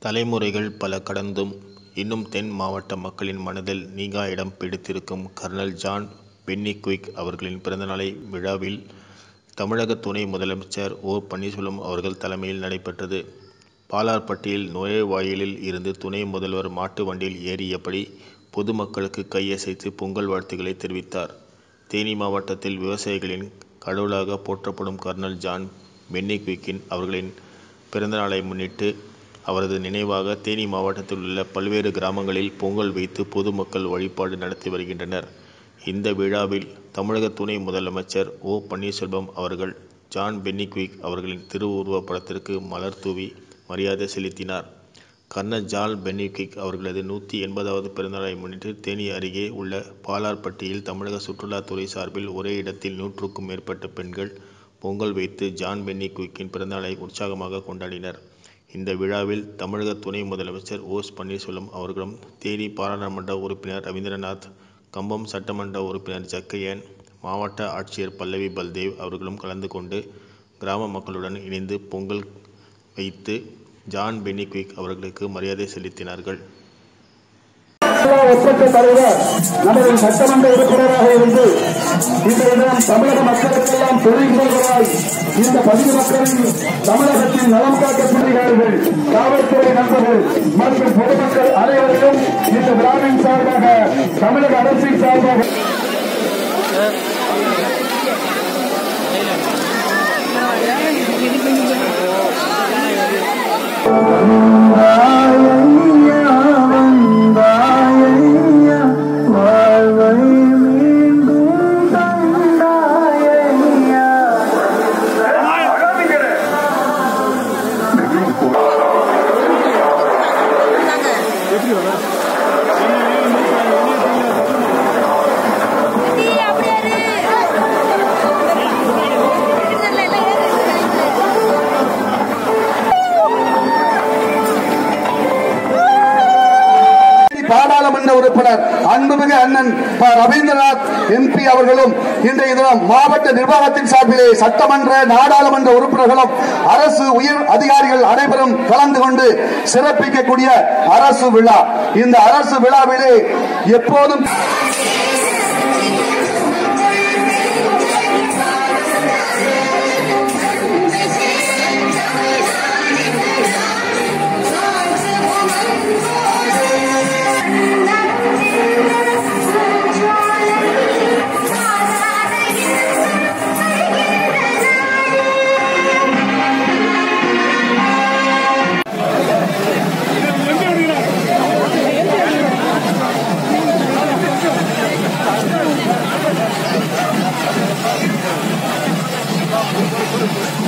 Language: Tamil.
தலைமுறைகள் பல கடந்தும் இன்னும் தென் மாவட்ட மக்களின் மனதில் நீங்கா இடம் பிடித்திருக்கும் கர்னல் ஜான் பென்னிக்விக் அவர்களின் பிறந்தநாளை விழாவில் தமிழக துணை முதலமைச்சர் ஓ பன்னீர்செல்வம் அவர்கள் தலைமையில் நடைபெற்றது. பாலார்பட்டியில் நுழைவாயிலில் இருந்து துணை முதல்வர் மாட்டு வண்டியில் ஏறியபடி பொதுமக்களுக்கு கையசைத்து பொங்கல் வாழ்த்துக்களை தெரிவித்தார். தேனி மாவட்டத்தில் விவசாயிகளின் கடவுளாக போற்றப்படும் கர்னல் ஜான் பென்னிக்விக் அவர்களின் பிறந்தநாளை முன்னிட்டு அவரது நினைவாக தேனி மாவட்டத்தில் உள்ள பல்வேறு கிராமங்களில் பொங்கல் வைத்து பொதுமக்கள் வழிபாடு நடத்தி வருகின்றனர். இந்த விழாவில் தமிழக துணை முதலமைச்சர் ஓ பன்னீர்செல்வம் அவர்கள் ஜான் பென்னிக்விக் அவர்களின் திருவுருவப் படத்திற்கு மலர் தூவி மரியாதை செலுத்தினார். கர்னல் ஜான் பென்னிக்விக் அவர்களது நூற்று எண்பதாவது பிறந்தநாளை முன்னிட்டு தேனி அருகே உள்ள பாலார்பட்டியில் தமிழக சுற்றுலாத் துறை சார்பில் ஒரே இடத்தில் நூற்றுக்கும் மேற்பட்ட பெண்கள் பொங்கல் வைத்து ஜான் பென்னிக்விக்கின் பிறந்தநாளை உற்சாகமாக கொண்டாடினர். இந்த விழாவில் தமிழக துணை முதலமைச்சர் ஓ. பன்னீர்செல்வம் அவர்களும் தேனி பாராளுமன்ற உறுப்பினர் ரவீந்திரநாத் கம்பம் சட்டமன்ற உறுப்பினர் ஜக்கையன் மாவட்ட ஆட்சியர் பல்லவி பல்தேவ் அவர்களும் கலந்து கொண்டு கிராம மக்களுடன் இணைந்து பொங்கல் வைத்து ஜான் பென்னிக்விக் அவர்களுக்கு மரியாதை செலுத்தினார்கள். ஒப்பற்ற தலைவர் நமது சட்டமன்ற உறுப்பினராக இருந்து இன்றைய தினம் தமிழக மக்களுக்கெல்லாம் தொழில்முறைகளாய் இந்த பகுதி மக்களின் தமிழகத்தின் நலம் காக்க புரிகிறார்கள் காவல்துறை நண்பர்கள் மற்றும் பொதுமக்கள் அனைவருக்கும் இந்த விழாவின் சார்பாக தமிழக அரசின் சார்பாக பாராளுமன்ற உறுப்பினர் அன்புமிகு அண்ணன் ப. ரவீந்திரநாத் எம்பி அவர்களும் இன்றைய தினம் மாவட்ட நிர்வாகத்தின் சார்பிலே சட்டமன்ற நாடாளுமன்ற உறுப்பினர்களும் அரசு உயர் அதிகாரிகள் அனைவரும் கலந்து கொண்டு சிறப்பிக்கக்கூடிய அரசு விழா இந்த அரசு விழாவிலே எப்போதும் Thank you.